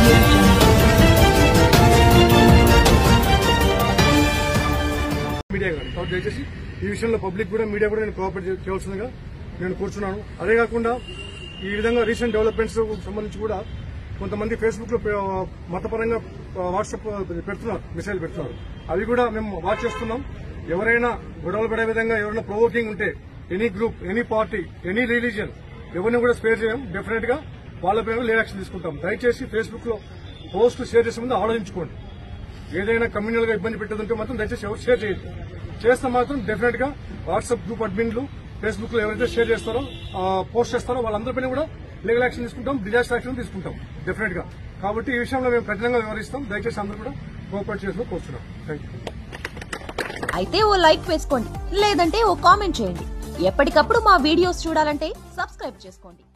audio jungle. Media కానీ కాబట్టి దయచేసి ఈ విషయంలో పబ్లిక్ కూడా మీడియా కూడా నేను కోఆపరేట్ చే- చేయవలసిందిగా నేను కూర్చున్నాను అదే కాకుండా ఈ విధంగా రీసెంట్ డెవలప్మెంట్స్ సంబంధించి కూడా కొంతమంది ఫేస్బుక్ లో పే- మతపరంగా వాట్సాప్ పెడుతున్నారు మెసేజ్ పెడుతున్నారు అవి కూడా మేము వాచ్ చేస్తున్నాం ఎవరైనా గొడవలు పడే విధంగా ఎవరైనా ప్రొవోకింగ్ ఉంటే any group any party any religion ఎవరిని కూడా స్పేర్ చేయం డెఫినెట్ గా వాళ్ళ పైన లే యాక్షన్ తీసుకుంటాం దయచేసి ఫేస్బుక్ లో పోస్ట్ షేర్ చేసే ముందు ఆలోచించుకోండి ఏదైనా కమ్యూనల్ గా ఇబ్బంది పెట్టదంటే మాత్రం దయచేసి ఎవరు షేర్ చేయొద్దు చేస్తే మాత్రం డెఫినెట్ గా వాట్సాప్ గ్రూప్ అడ్మిన్లు ఫేస్బుక్ లో ఎవరైతే షేర్ చేస్తారో ఆ, పోస్ట్ చేస్తారో వాళ్ళందరిపైన కూడా లీగల్ యాక్షన్ తీసుకుంటాం డిజాస్టర్ యాక్షన్ తీసుకుంటాం డెఫినెట్ గా కాబట్టి ఈ విషయంలో మేము కఠినంగా వివరిస్తాం దయచేసి అందరూ కూడా కోఆపరేట్ చేసిన కోరుతున్నాం థ్యాంక్ యూ అయితే ఓ లైక్ వేసుకోండి లేదంటే ఓ కామెంట్ చేయండి ఎప్పటికప్పుడు మా వీడియోస్ చూడాలంటే సబ్స్క్రైబ్ చేసుకోండి